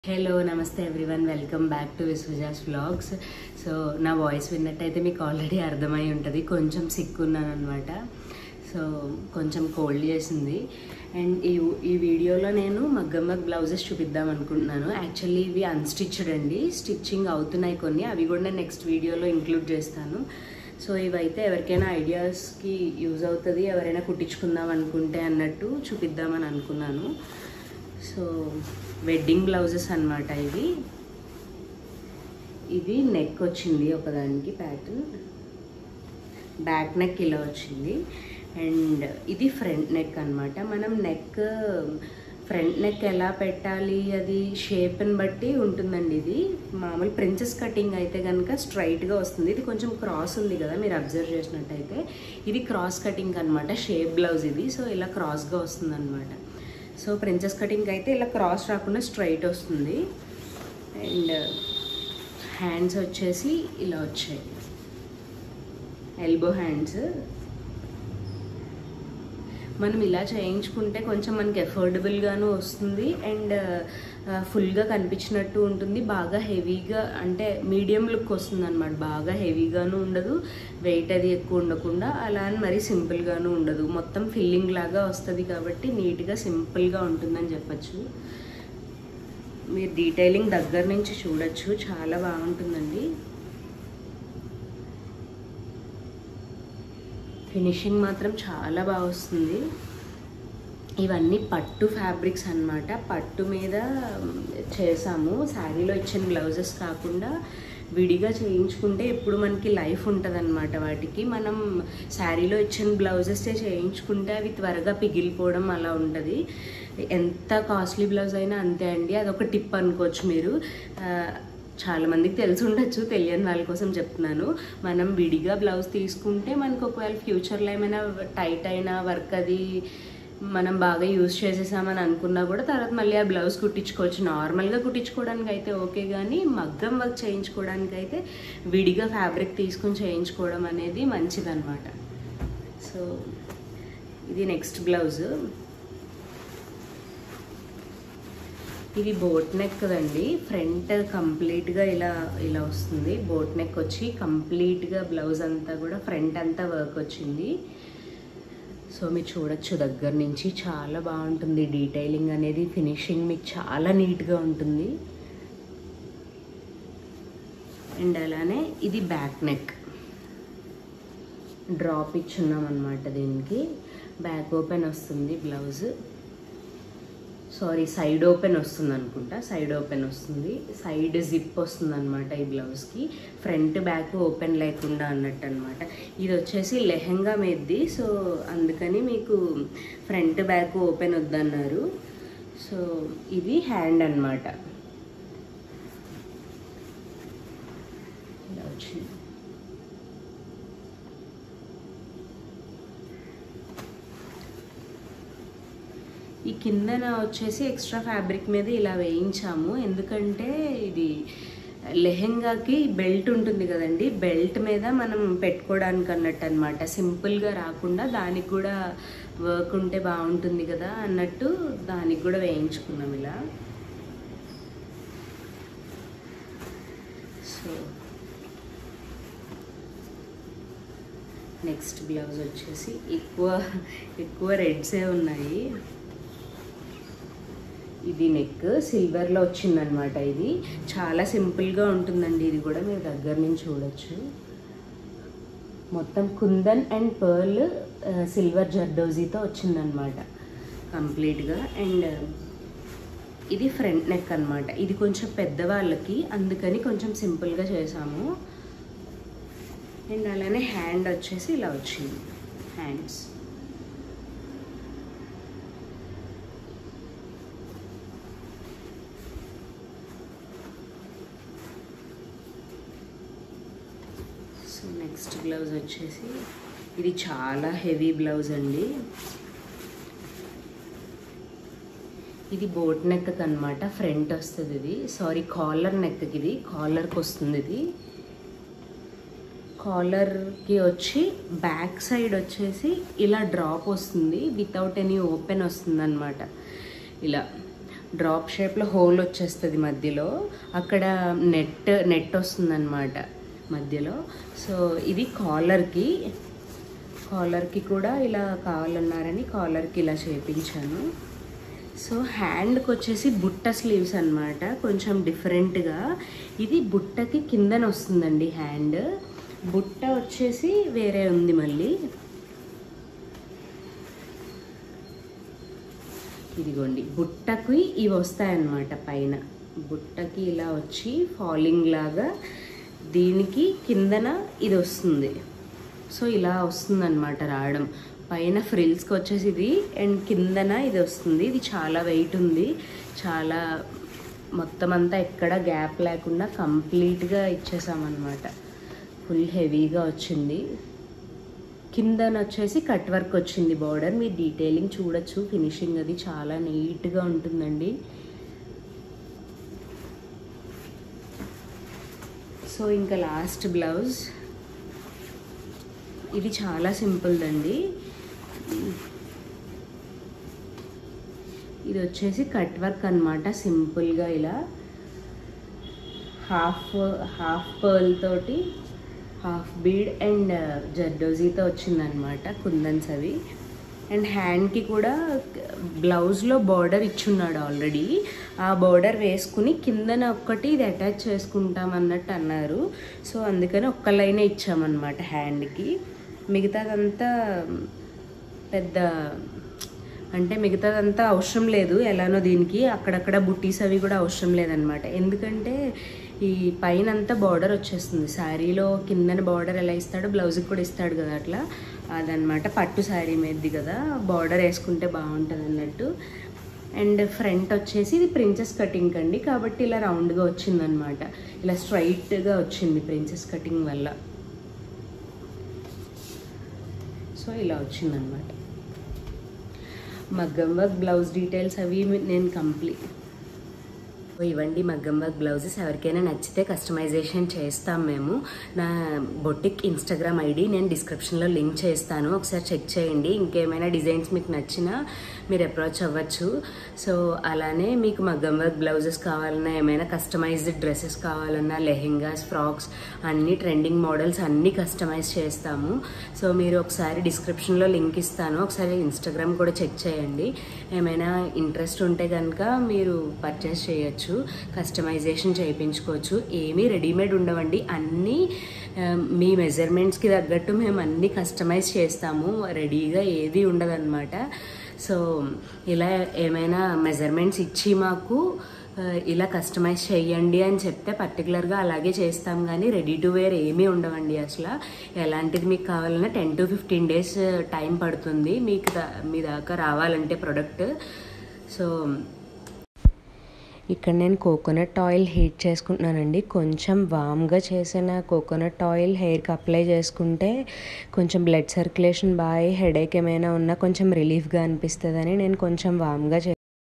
hello నమస్తే everyone welcome back to Vishwaja's vlogs so నా వాయిస్ విన్నట్టయితే మీకు ఆల్రెడీ అర్థమై ఉంటుంది కొంచెం సిక్ ఉన్నాను అనమాట సో కొంచెం కోల్డ్ చేసింది అండ్ ఈ ఈ వీడియోలో నేను మగ్గం వర్క్ బ్లౌజెస్ చూపిద్దాం అనుకుంటున్నాను యాక్చువల్లీ ఇవి అన్స్టిచ్డ్ అండి స్టిచ్చింగ్ అవుతున్నాయి కొన్ని అవి కూడా నేను నెక్స్ట్ వీడియోలో ఇంక్లూడ్ చేస్తాను సో ఇవైతే ఎవరికైనా ఐడియాస్కి యూజ్ అవుతుంది ఎవరైనా కుట్టించుకుందాం అనుకుంటే అన్నట్టు చూపిద్దామని అనుకున్నాను సో వెడ్డింగ్ బ్లౌజెస్ అన్నమాట ఇవి ఇది నెక్ వచ్చింది ఒకదానికి ప్యాటర్న్ బ్యాక్ నెక్ ఇలా వచ్చింది అండ్ ఇది ఫ్రంట్ నెక్ అన్నమాట మనం నెక్ ఫ్రంట్ నెక్ ఎలా పెట్టాలి అది షేప్ని బట్టి ఉంటుందండి ఇది మామూలు ప్రిన్సెస్ కటింగ్ అయితే కనుక స్ట్రైట్గా వస్తుంది ఇది కొంచెం క్రాస్ ఉంది కదా మీరు అబ్జర్వ్ చేసినట్టయితే ఇది క్రాస్ కటింగ్ అనమాట షేప్ బ్లౌజ్ ఇది సో ఇలా క్రాస్గా వస్తుంది అనమాట సో ప్రిన్సెస్ కటింగ్ అయితే ఇలా క్రాస్ రాకుండా స్ట్రైట్ వస్తుంది అండ్ హ్యాండ్స్ వచ్చేసి ఇలా వచ్చాయి ఎల్బో హ్యాండ్స్ మనం ఇలా చేయించుకుంటే కొంచెం మనకి ఎఫోర్డబుల్గాను వస్తుంది అండ్ ఫుల్గా కనిపించినట్టు ఉంటుంది బాగా హెవీగా అంటే మీడియం లుక్ వస్తుంది అనమాట బాగా హెవీగాను ఉండదు వెయిట్ అది ఎక్కువ ఉండకుండా అలా అని మరీ సింపుల్గాను ఉండదు మొత్తం ఫిల్లింగ్ లాగా వస్తుంది కాబట్టి నీట్గా సింపుల్గా ఉంటుందని చెప్పచ్చు మీరు డీటెయిలింగ్ దగ్గర నుంచి చూడొచ్చు చాలా బాగుంటుందండి ఫినిషింగ్ మాత్రం చాలా బాగా వస్తుంది ఇవన్నీ పట్టు ఫ్యాబ్రిక్స్ అన్నమాట పట్టు మీద చేసాము శారీలో ఇచ్చిన బ్లౌజెస్ కాకుండా విడిగా చేయించుకుంటే ఎప్పుడు మనకి లైఫ్ ఉంటుంది వాటికి మనం శారీలో ఇచ్చిన బ్లౌజెసే చేయించుకుంటే అవి త్వరగా పిగిలిపోవడం అలా ఉంటుంది ఎంత కాస్ట్లీ బ్లౌజ్ అయినా అంతే అండి అదొక టిప్ అనుకోవచ్చు మీరు ఆ, చాలా మందికి తెలిసి ఉండొచ్చు తెలియని వాళ్ళ కోసం చెప్తున్నాను మనం విడిగా బ్లౌజ్ తీసుకుంటే మనకు ఒకవేళ ఫ్యూచర్లో ఏమైనా టైట్ అయినా వర్క్ అది మనం బాగా యూజ్ చేసేసామని అనుకున్నా కూడా తర్వాత మళ్ళీ ఆ బ్లౌజ్ కుట్టించుకోవచ్చు నార్మల్గా కుట్టించుకోవడానికి అయితే ఓకే కానీ మగ్గం వర్క్ చేయించుకోవడానికి అయితే విడిగా ఫ్యాబ్రిక్ తీసుకుని చేయించుకోవడం అనేది మంచిదన్నమాట సో ఇది నెక్స్ట్ బ్లౌజ్ ఇది బోట్ నెక్ కదండి ఫ్రంట్ కంప్లీట్గా ఇలా ఇలా వస్తుంది బోట్ నెక్ వచ్చి కంప్లీట్గా బ్లౌజ్ అంతా కూడా ఫ్రంట్ అంతా వర్క్ వచ్చింది సో మీరు చూడొచ్చు దగ్గర నుంచి చాలా బాగుంటుంది డీటెయిలింగ్ అనేది ఫినిషింగ్ మీకు చాలా నీట్గా ఉంటుంది అండ్ అలానే ఇది బ్యాక్ నెక్ డ్రాప్ ఇచ్చున్నాం అనమాట దీనికి బ్యాక్ ఓపెన్ వస్తుంది బ్లౌజ్ సారీ సైడ్ ఓపెన్ వస్తుంది అనుకుంటా సైడ్ ఓపెన్ వస్తుంది సైడ్ జిప్ వస్తుంది అనమాట ఈ బ్లౌజ్కి ఫ్రంట్ బ్యాక్ ఓపెన్ లేకుండా అన్నట్టు అనమాట ఇది వచ్చేసి లెహంగా మీద్ది సో అందుకని మీకు ఫ్రంట్ బ్యాక్ ఓపెన్ వద్దన్నారు సో ఇది హ్యాండ్ అన్నమాట ఇలా వచ్చింది ఈ కిందన వచ్చేసి ఎక్స్ట్రా ఫ్యాబ్రిక్ మీద ఇలా వేయించాము ఎందుకంటే ఇది లెహెంగాకి బెల్ట్ ఉంటుంది కదండి బెల్ట్ మీద మనం పెట్టుకోవడానికి అన్నట్టు అనమాట సింపుల్గా రాకుండా దానికి కూడా వర్క్ ఉంటే బాగుంటుంది కదా అన్నట్టు దానికి కూడా వేయించుకున్నాం ఇలా సో నెక్స్ట్ బ్లౌజ్ వచ్చేసి ఎక్కువ ఎక్కువ రెడ్సే ఉన్నాయి ఇది నెక్ సిల్వర్లో వచ్చిందనమాట ఇది చాలా సింపుల్గా ఉంటుందండి ఇది కూడా మీరు దగ్గర నుంచి చూడొచ్చు మొత్తం కుందన్ అండ్ పర్ల్ సిల్వర్ జర్డోజీతో వచ్చిందనమాట కంప్లీట్గా అండ్ ఇది ఫ్రంట్ నెక్ అన్నమాట ఇది కొంచెం పెద్దవాళ్ళకి అందుకని కొంచెం సింపుల్గా చేసాము అండ్ అలానే హ్యాండ్ వచ్చేసి ఇలా వచ్చింది హ్యాండ్స్ సో నెక్స్ట్ బ్లౌజ్ వచ్చేసి ఇది చాలా హెవీ బ్లౌజ్ అండి ఇది బోట్ నెక్ అనమాట ఫ్రంట్ వస్తుంది ఇది సారీ కాలర్ నెక్కి ఇది కాలర్కి వస్తుంది ఇది కాలర్కి వచ్చి బ్యాక్ సైడ్ వచ్చేసి ఇలా డ్రాప్ వస్తుంది వితౌట్ ఎనీ ఓపెన్ వస్తుంది అనమాట ఇలా డ్రాప్ షేప్లో హోల్ వచ్చేస్తుంది మధ్యలో అక్కడ నెట్ నెట్ వస్తుందన్నమాట మధ్యలో సో ఇది కాలర్కి కాలర్కి కూడా ఇలా కావాలన్నారని కాలర్కి ఇలా చేపించాను సో హ్యాండ్కి వచ్చేసి బుట్ట స్లీవ్స్ అన్నమాట కొంచెం డిఫరెంట్గా ఇది బుట్టకి కిందన వస్తుందండి హ్యాండ్ బుట్ట వచ్చేసి వేరే ఉంది మళ్ళీ ఇదిగోండి బుట్టకి ఇవి వస్తాయన్నమాట పైన బుట్టకి ఇలా వచ్చి ఫాలింగ్ లాగా దీనికి కిందన ఇది వస్తుంది సో ఇలా వస్తుంది అనమాట రావడం పైన ఫ్రిల్స్కి వచ్చేసి ఇది అండ్ కిందన ఇది వస్తుంది ఇది చాలా వెయిట్ ఉంది చాలా మొత్తం అంతా ఎక్కడ గ్యాప్ లేకుండా కంప్లీట్గా ఇచ్చేసామన్నమాట ఫుల్ హెవీగా వచ్చింది కిందన వచ్చేసి కట్ వర్క్ వచ్చింది బార్డర్ మీరు డీటెయిలింగ్ చూడొచ్చు ఫినిషింగ్ అది చాలా నీట్గా ఉంటుందండి సో ఇంకా లాస్ట్ బ్లౌజ్ ఇది చాలా సింపుల్ అండి ఇది వచ్చేసి కట్ వర్క్ అనమాట సింపుల్గా ఇలా హాఫ్ హాఫ్ పర్ల్ తోటి హాఫ్ బీడ్ అండ్ జర్దోజీతో వచ్చిందనమాట కుందన్స్ అవి అండ్ హ్యాండ్కి కూడా బ్లౌజ్లో బార్డర్ ఇచ్చున్నాడు ఆల్రెడీ ఆ బార్డర్ వేసుకుని కిందన ఒక్కటి ఇది అటాచ్ చేసుకుంటాం అన్నట్టు అన్నారు సో అందుకని ఒక్క లైనే ఇచ్చామన్నమాట హ్యాండ్కి మిగతాదంతా పెద్ద అంటే మిగతాదంతా అవసరం లేదు ఎలానో దీనికి అక్కడక్కడ బుట్టీస్ అవి కూడా అవసరం లేదనమాట ఎందుకంటే ఈ పైన అంతా బార్డర్ వచ్చేస్తుంది శారీలో కిందన బార్డర్ ఎలా ఇస్తాడో బ్లౌజ్కి కూడా ఇస్తాడు కదా అట్లా అదనమాట పట్టు శారీ మీదది కదా బార్డర్ వేసుకుంటే బాగుంటుంది అన్నట్టు అండ్ ఫ్రంట్ వచ్చేసి ఇది ప్రిన్సెస్ కటింగ్ అండి కాబట్టి ఇలా రౌండ్గా వచ్చిందనమాట ఇలా స్ట్రైట్గా వచ్చింది ప్రిన్సెస్ కటింగ్ వల్ల సో ఇలా వచ్చిందనమాట మగ్గం వర్క్ బ్లౌజ్ డీటెయిల్స్ అవి నేను కంప్లీట్ ఇవ్వండి మగ్గం వర్క్ బ్లౌజెస్ ఎవరికైనా నచ్చితే కస్టమైజేషన్ చేస్తాం మేము నా బొటిక్ ఇన్స్టాగ్రామ్ ఐడి నేను డిస్క్రిప్షన్లో లింక్ చేస్తాను ఒకసారి చెక్ చేయండి ఇంకేమైనా డిజైన్స్ మీకు నచ్చినా మీరు అప్రోచ్ అవ్వచ్చు సో అలానే మీకు మగ్గం వర్క్ బ్లౌజెస్ కావాలన్నా ఏమైనా కస్టమైజ్డ్ డ్రెస్సెస్ కావాలన్నా లెహెంగాస్ ఫ్రాక్స్ అన్ని ట్రెండింగ్ మోడల్స్ అన్నీ కస్టమైజ్ చేస్తాము సో మీరు ఒకసారి డిస్క్రిప్షన్లో లింక్ ఇస్తాను ఒకసారి ఇన్స్టాగ్రామ్ కూడా చెక్ చేయండి ఏమైనా ఇంట్రెస్ట్ ఉంటే కనుక మీరు పర్చేస్ చేయొచ్చు కస్టమైజేషన్ చేయించుకోవచ్చు ఏమీ రెడీమేడ్ ఉండవండి అన్నీ ఆ, మీ మెజర్మెంట్స్కి తగ్గట్టు మేము అన్నీ కస్టమైజ్ చేస్తాము రెడీగా ఏది ఉండదన్నమాట సో ఇలా ఏమైనా మెజర్మెంట్స్ ఇచ్చి మాకు ఆ, ఇలా కస్టమైజ్ చేయండి అని చెప్తే పర్టికులర్గా అలాగే చేస్తాం కానీ రెడీ టు వేర్ ఏమీ ఉండవండి అసలు ఎలాంటిది మీకు కావాలన్నా ten to fifteen days time పడుతుంది మీకు దా- మీ దాకా రావాలంటే ప్రొడక్ట్ సో ఇక్కడ నేను కోకోనట్ ఆయిల్ హీట్ చేసుకుంటున్నానండి కొంచెం వామ్గా చేసిన కోకోనట్ ఆయిల్ హెయిర్కి అప్లై చేసుకుంటే కొంచెం బ్లడ్ సర్క్యులేషన్ బాగా హెడేక్ ఏమైనా ఉన్నా కొంచెం రిలీఫ్గా అనిపిస్తుందని నేను కొంచెం వామ్గా చే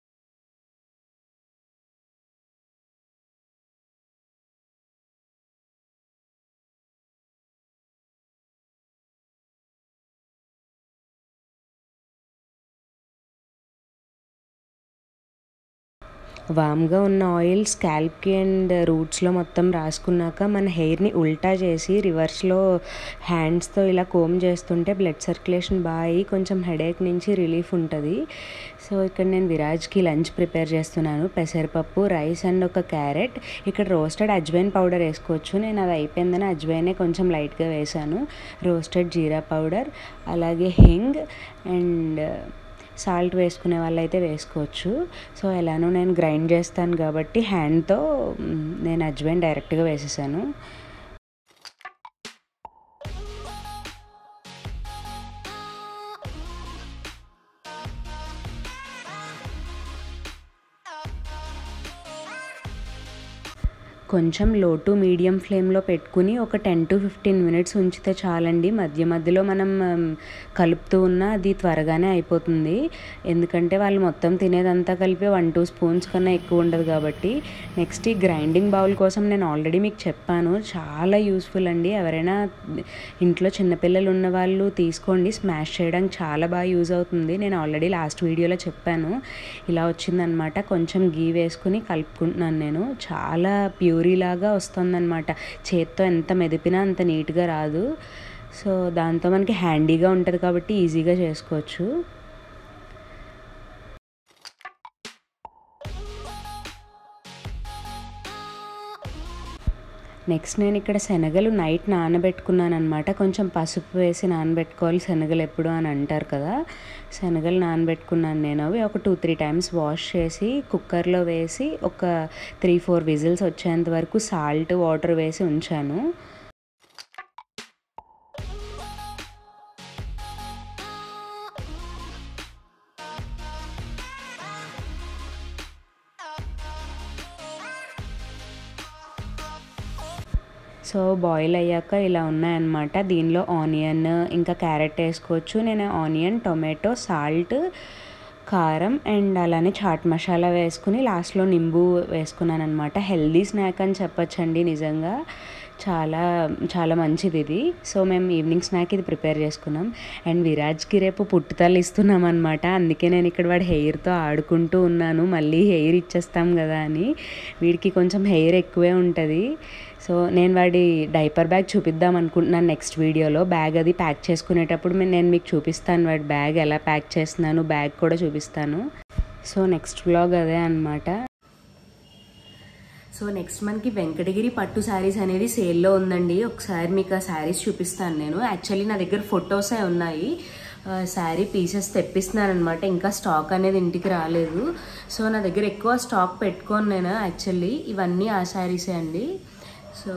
వామ్గా ఉన్న ఆయిల్ స్కాల్ప్కి అండ్ రూట్స్లో మొత్తం రాసుకున్నాక మన హెయిర్ని ఉల్టా చేసి రివర్స్లో హ్యాండ్స్తో ఇలా కోమ్ చేస్తుంటే బ్లడ్ సర్క్యులేషన్ బాగా అయ్యి కొంచెం హెడేక్ నుంచి రిలీఫ్ ఉంటుంది సో ఇక్కడ నేను విరాజ్కి లంచ్ ప్రిపేర్ చేస్తున్నాను పెసరపప్పు రైస్ అండ్ ఒక క్యారెట్ ఇక్కడ రోస్టెడ్ అజ్వైన్ పౌడర్ వేసుకోవచ్చు నేను అది అయిపోయిందని అజ్వైనే కొంచెం లైట్గా వేసాను రోస్టెడ్ జీరా పౌడర్ అలాగే హింగ్ అండ్ సాల్ట్ వేసుకునే వాళ్ళైతే వేసుకోవచ్చు సో ఎలానో నేను గ్రైండ్ చేస్తాను కాబట్టి హ్యాండ్తో మ్, నేను అజ్వైన్ డైరెక్ట్గా వేసేసాను కొంచెం లో టు మీడియం ఫ్లేమ్లో పెట్టుకుని ఒక టెన్ టు ఫిఫ్టీన్ మినిట్స్ ఉంచితే చాలండి మధ్య మధ్యలో మనం ఉమ్, కలుపుతూ ఉన్నా అది త్వరగానే అయిపోతుంది ఎందుకంటే వాళ్ళు మొత్తం తినేదంతా కలిపి వన్ టూ స్పూన్స్ కన్నా ఎక్కువ ఉండదు కాబట్టి నెక్స్ట్ ఈ గ్రైండింగ్ బౌల్ కోసం నేను ఆల్రెడీ మీకు చెప్పాను చాలా యూస్ఫుల్ అండి ఎవరైనా ఇంట్లో చిన్నపిల్లలు ఉన్న వాళ్ళు తీసుకోండి స్మాష్ చేయడానికి చాలా బాగా యూజ్ అవుతుంది నేను ఆల్రెడీ లాస్ట్ వీడియోలో చెప్పాను ఇలా వచ్చిందనమాట కొంచెం గీ వేసుకుని కలుపుకుంటున్నాను నేను చాలా ప్యూరీ లాగా వస్తుందన్నమాట చేత్తో ఎంత మెదిపినా అంత నీట్గా రాదు సో దాంతో మనకి హ్యాండీగా ఉంటుంది కాబట్టి ఈజీగా చేసుకోవచ్చు నెక్స్ట్ నేను ఇక్కడ శనగలు నైట్ నానబెట్టుకున్నాను అనమాట కొంచెం పసుపు వేసి నానబెట్టుకోవాలి శనగలు ఎప్పుడు అని అంటారు కదా శనగలు నానబెట్టుకున్నాను నేను అవి ఒక టూ త్రీ టైమ్స్ వాష్ చేసి కుక్కర్లో వేసి ఒక త్రీ ఫోర్ విజిల్స్ వచ్చేంత వరకు సాల్ట్ వాటర్ వేసి ఉంచాను సో బాయిల్ అయ్యాక ఇలా ఉన్నాయన్నమాట దీనిలో ఆనియన్ ఇంకా క్యారెట్ వేసుకోవచ్చు నేను ఆనియన్ టొమాటో సాల్ట్ కారం అండ్ అలానే చాట్ మసాలా వేసుకుని లాస్ట్లో నింబు వేసుకున్నాను అనమాట హెల్దీ స్నాక్ అని చెప్పొచ్చండి నిజంగా చాలా చాలా మంచిది ఇది సో మేము ఈవినింగ్ స్నాక్ ఇది ప్రిపేర్ చేసుకున్నాం అండ్ విరాజ్కి రేపు పుట్టుతలు ఇస్తున్నాం అనమాట అందుకే నేను ఇక్కడ వాడి హెయిర్తో ఆడుకుంటూ ఉన్నాను మళ్ళీ హెయిర్ ఇచ్చేస్తాం కదా అని వీడికి కొంచెం హెయిర్ ఎక్కువే ఉంటుంది సో నేను వాడి డైపర్ బ్యాగ్ చూపిద్దాం అనుకుంటున్నాను నెక్స్ట్ వీడియోలో బ్యాగ్ అది ప్యాక్ చేసుకునేటప్పుడు మే- నేను మీకు చూపిస్తాను వాడి బ్యాగ్ ఎలా ప్యాక్ చేస్తున్నాను బ్యాగ్ కూడా చూపిస్తాను సో నెక్స్ట్ వ్లాగ్ అదే అనమాట సో నెక్స్ట్ మనకి వెంకటగిరి పట్టు శారీస్ అనేది సేల్లో ఉందండి ఒకసారి మీకు ఆ శారీస్ చూపిస్తాను నేను యాక్చువల్లీ నా దగ్గర ఫొటోసే ఉన్నాయి శారీ పీసెస్ తెప్పిస్తున్నాను అనమాట ఇంకా స్టాక్ అనేది ఇంటికి రాలేదు సో నా దగ్గర ఎక్కువ స్టాక్ పెట్టుకోను నేను యాక్చువల్లీ ఇవన్నీ ఆ శారీసే అండి so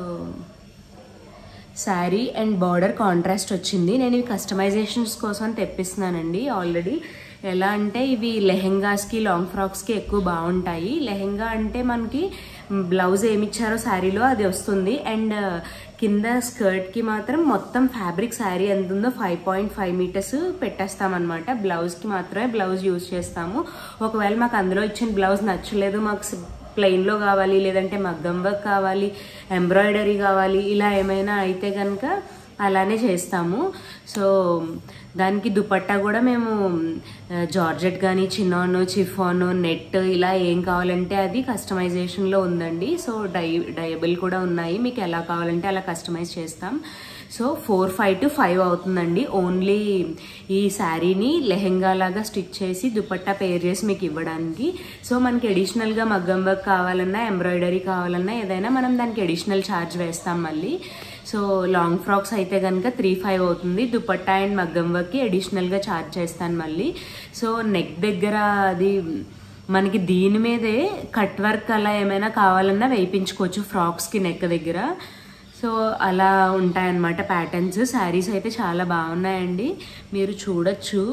sari and border contrast వచ్చింది నేను ఇవి కస్టమైజేషన్స్ కోసం తెప్పిస్తున్నానండి ఆల్రెడీ ఎలా అంటే ఇవి లెహెంగాస్కి లాంగ్ ఫ్రాక్స్కి ఎక్కువ బాగుంటాయి లెహెంగా అంటే మనకి బ్లౌజ్ ఏమి ఇచ్చారో శారీలో అది వస్తుంది అండ్ కింద స్కర్ట్కి మాత్రం మొత్తం ఫ్యాబ్రిక్ శారీ ఎంత ఉందో ఫైవ్ పాయింట్ ఫైవ్ మీటర్స్ పెట్టేస్తామన్నమాట బ్లౌజ్కి మాత్రమే బ్లౌజ్ యూజ్ చేస్తాము ఒకవేళ మాకు అందులో ఇచ్చిన బ్లౌజ్ నచ్చలేదు మాకు ప్లెయిన్లో కావాలి లేదంటే మగ్గం వర్క్ కావాలి ఎంబ్రాయిడరీ కావాలి ఇలా ఏమైనా అయితే కనుక అలానే చేస్తాము సో దానికి దుపట్టా కూడా మేము ఆ, జార్జెట్ కానీ చిన్నాను చిఫాను నెట్ ఇలా ఏం కావాలంటే అది కస్టమైజేషన్లో ఉందండి సో డై డయబుల్ కూడా ఉన్నాయి మీకు ఎలా కావాలంటే అలా కస్టమైజ్ చేస్తాం so four five to five అవుతుందండి ఓన్లీ ఈ శారీని లెహెంగా లాగా స్టిచ్ చేసి దుపట్టా పేర్ చేసి మీకు ఇవ్వడానికి సో మనకి అడిషనల్గా మగ్గం వర్క్ కావాలన్నా ఎంబ్రాయిడరీ కావాలన్నా ఏదైనా మనం దానికి అడిషనల్ ఛార్జ్ వేస్తాం మళ్ళీ సో లాంగ్ ఫ్రాక్స్ అయితే కనుక త్రీ ఫైవ్ అవుతుంది దుపట్టా అండ్ మగ్గం వర్క్కి అడిషనల్గా ఛార్జ్ చేస్తాను మళ్ళీ సో నెక్ దగ్గర అది మనకి దీని మీదే కట్ వర్క్ అలా ఏమైనా కావాలన్నా వేయించుకోవచ్చు ఫ్రాక్స్కి నెక్ దగ్గర సో అలా ఉంటాయన్నమాట ప్యాటర్న్స్ శారీస్ అయితే చాలా బాగున్నాయండి మీరు చూడొచ్చు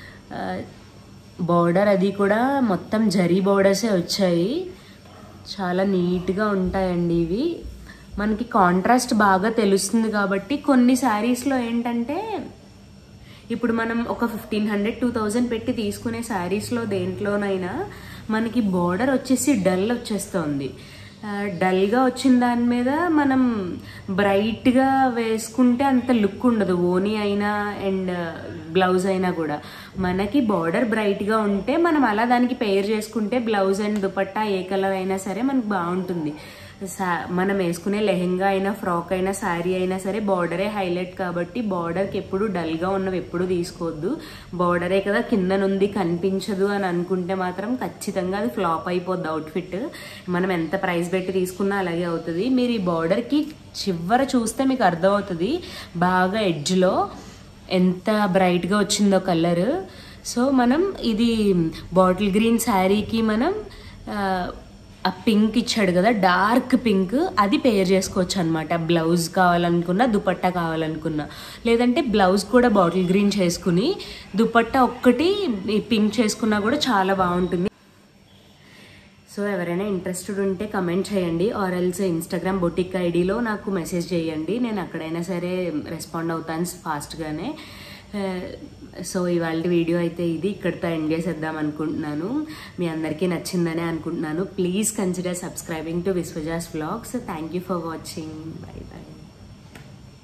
బార్డర్ అది కూడా మొత్తం జరీ బార్డర్సే వచ్చాయి చాలా నీట్గా ఉంటాయండి ఇవి మనకి కాంట్రాస్ట్ బాగా తెలుస్తుంది కాబట్టి కొన్ని శారీస్లో ఏంటంటే ఇప్పుడు మనం ఒక ఫిఫ్టీన్ హండ్రెడ్ టూ థౌజండ్ పెట్టి తీసుకునే శారీస్లో దేంట్లోనైనా మనకి బార్డర్ వచ్చేసి డల్ వచ్చేస్తుంది ఆ, డల్గా వచ్చిన దాని మీద మనం బ్రైట్గా వేసుకుంటే అంత లుక్ ఉండదు ఓనీ అయినా అండ్ బ్లౌజ్ అయినా కూడా మనకి బార్డర్ బ్రైట్గా ఉంటే మనం అలా దానికి పేర్ చేసుకుంటే బ్లౌజ్ అండ్ దుపట్టా ఏ కలర్ అయినా సరే మనకు బాగుంటుంది సా- మనం వేసుకునే లెహెంగా అయినా ఫ్రాక్ అయినా శారీ అయినా సరే బార్డరే హైలైట్ కాబట్టి బార్డర్కి ఎప్పుడు డల్గా ఉన్నవి ఎప్పుడు తీసుకోవద్దు బార్డరే కదా కిందనుంది కనిపించదు అని అనుకుంటే మాత్రం ఖచ్చితంగా అది ఫ్లాప్ అయిపోద్ది అవుట్ఫిట్ మనం ఎంత ప్రైస్ పెట్టి తీసుకున్నా అలాగే అవుతుంది మీరు ఈ బార్డర్కి చివర చూస్తే మీకు అర్థమవుతుంది బాగా ఎడ్జ్లో ఎంత బ్రైట్గా వచ్చిందో కలర్ సో మనం ఇది బాటిల్ గ్రీన్ శారీకి మనం ఆ, ఆ పింక్ ఇచ్చాడు కదా డార్క్ పింక్ అది పేర్ చేసుకోవచ్చు అనమాట బ్లౌజ్ కావాలనుకున్నా దుపట్టా కావాలనుకున్నా లేదంటే బ్లౌజ్ కూడా బాటిల్ గ్రీన్ చేసుకుని దుపట్టా ఒక్కటి ఈ పింక్ చేసుకున్నా కూడా చాలా బాగుంటుంది సో ఎవరైనా ఇంట్రెస్టెడ్ ఉంటే కమెంట్ చేయండి ఆర్ ఎల్స్ ఇన్స్టాగ్రామ్ బొటిక్ ఐడిలో నాకు మెసేజ్ చేయండి నేను అక్కడైనా సరే రెస్పాండ్ అవుతాను ఫాస్ట్గానే సో ఇవాళ వీడియో అయితే ఇది ఇక్కడితో ఎండ్ చేసేద్దాం అనుకుంటున్నాను మీ అందరికీ నచ్చిందనే అనుకుంటున్నాను please consider subscribing to Vishwaja's vlogs thank you for watching bye by